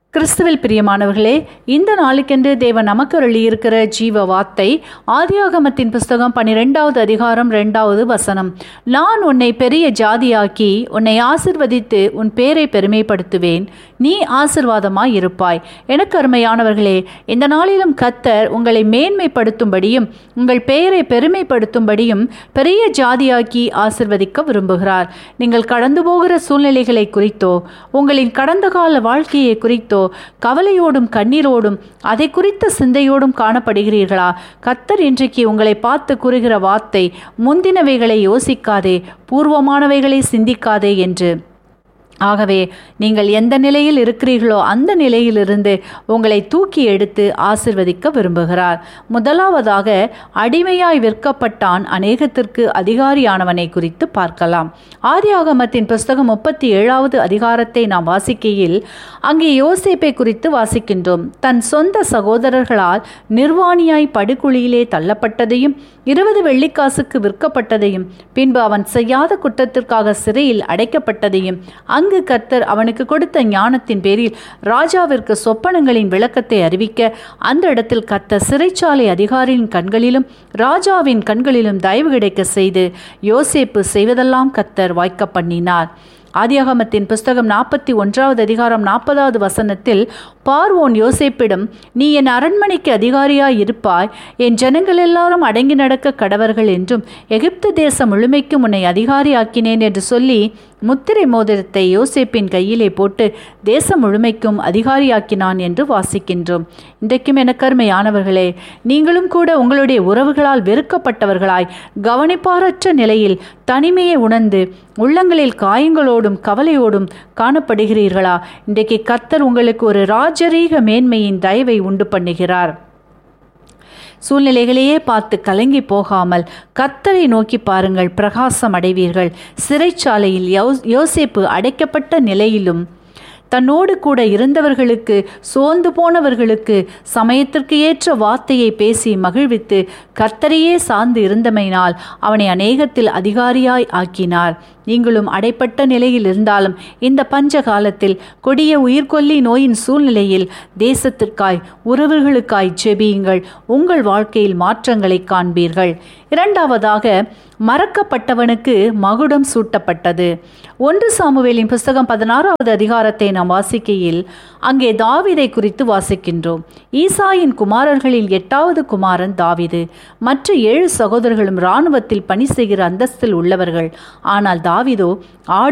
கிறிஸ்துவில் பிரியமானவர்களே இந்த நாளுக்கென்று தேவன் நமக்கு அருளியிருக்கிற ஜீவ வார்த்தை ஆதியாகமத்தின் புஸ்தகம் பன்னிரெண்டாவது அதிகாரம் ரெண்டாவது வசனம் நான் உன்னை பெரிய ஜாதியாக்கி உன்னை ஆசிர்வதித்து உன் பேரை பெருமைப்படுத்துவேன் நீ ஆசிர்வாதமாய் இருப்பாய் எனக்கு அருமையானவர்களே இந்த நாளிலும் கத்தர் உங்களை மேன்மைப்படுத்தும்படியும் உங்கள் பெயரை பெருமைப்படுத்தும்படியும் பெரிய ஜாதியாக்கி ஆசிர்வதிக்க விரும்புகிறார் நீங்கள் கடந்து போகிற சூழ்நிலைகளை குறித்தோ உங்களின் கடந்த கால வாழ்க்கையை குறித்தோ கவலையோடும் கண்ணீரோடும் அதை குறித்த சிந்தையோடும் காணப்படுகிறீர்களா கத்தர் இன்றைக்கு உங்களை பார்த்து கூறுகிற வார்த்தை முந்தினவைகளை யோசிக்காதே பூர்வமானவைகளை சிந்திக்காதே என்று ஆகவே நீங்கள் எந்த நிலையில் இருக்கிறீர்களோ அந்த நிலையிலிருந்து உங்களை தூக்கி எடுத்து ஆசிர்வதிக்க விரும்புகிறார் முதலாவதாக அடிமையாய் விற்கப்பட்டான் அநேகத்திற்கு அதிகாரியானவனை குறித்து பார்க்கலாம் ஆதியாகமத்தின் புஸ்தகம் முப்பத்தி ஏழாவது அதிகாரத்தை நாம் வாசிக்கையில் அங்கே யோசேப்பை குறித்து வாசிக்கின்றோம் தன் சொந்த சகோதரர்களால் நிர்வாணியாய் படுகுழியிலே தள்ளப்பட்டதையும் இருபது வெள்ளிக்காசுக்கு விற்கப்பட்டதையும் பின்பு அவன் செய்யாத குற்றத்திற்காக சிறையில் அடைக்கப்பட்டதையும் அங்கு கர்த்தர் அவனுக்கு கொடுத்த ஞானத்தின் பேரில் ராஜாவிற்கு சொப்பனங்களின் விளக்கத்தை அறிவிக்க அந்த இடத்தில் கர்த்தர் சிறைச்சாலை அதிகாரியின் கண்களிலும் ராஜாவின் கண்களிலும் தயவு கிடைக்க செய்து யோசேப்பு செய்வதெல்லாம் கர்த்தர் வாய்க்க பண்ணினார் ஆதியாகமத்தின் புஸ்தகம் நாற்பத்தி ஒன்றாவது அதிகாரம் நாற்பதாவது வசனத்தில் பார்வோன் யோசேப்பிடம் நீ என் அரண்மனைக்கு அதிகாரியாய் இருப்பாய் என் ஜனங்கள் எல்லாரும் அடங்கி நடக்க கடவர்கள் என்றும் எகிப்து தேசம் முழுமைக்கும் உன்னை அதிகாரியாக்கினேன் என்று சொல்லி முத்திரை மோதிரத்தை யோசேப்பின் கையிலே போட்டு தேசம் முழுமைக்கும் அதிகாரியாக்கினான் என்று வாசிக்கின்றோம் இன்றைக்கும் எனக்கருமையானவர்களே நீங்களும் கூட உங்களுடைய உறவுகளால் வெறுக்கப்பட்டவர்களாய் கவனிப்பாரற்ற நிலையில் தனிமையை உணர்ந்து உள்ளங்களில் காயங்களோடும் கவலையோடும் காணப்படுகிறீர்களா இன்றைக்கு கர்த்தர் உங்களுக்கு ஒரு ராஜரீக மேன்மையின் தயவை உண்டு பண்ணுகிறார் சூழ்நிலைகளையே பார்த்து கலங்கி போகாமல் கத்தரை நோக்கி பாருங்கள் பிரகாசம் அடைவீர்கள் சிறைச்சாலையில் யோ யோசேப்பு அடைக்கப்பட்ட நிலையிலும் தன்னோடு கூட இருந்தவர்களுக்கு சோர்ந்து போனவர்களுக்கு சமயத்திற்கு ஏற்ற வார்த்தையை பேசி மகிழ்வித்து கர்த்தரையே சார்ந்து இருந்தமையினால் அவனை அநேகத்தில் அதிகாரியாய் ஆக்கினார் நீங்களும் அடைப்பட்ட நிலையில் இருந்தாலும் இந்த பஞ்ச காலத்தில் கொடிய உயிர்கொல்லி நோயின் சூழ்நிலையில் தேசத்திற்காய் உறவுகளுக்காய் செபியுங்கள் உங்கள் வாழ்க்கையில் மாற்றங்களை காண்பீர்கள் இரண்டாவதாக மறக்கப்பட்டவனுக்கு மகுடம் சூட்டப்பட்டது ஒன்று சாமுவேலின் புஸ்தகம் பதினாறாவது அதிகாரத்தை நாம் வாசிக்கையில் அங்கே தாவிதை குறித்து வாசிக்கின்றோம் ஈசாயின் குமாரர்களில் எட்டாவது குமாரன் தாவிது மற்ற ஏழு சகோதரர்களும் இராணுவத்தில் பணி செய்கிற அந்தஸ்தில் உள்ளவர்கள் ஆனால் தாவிதோ ஆடு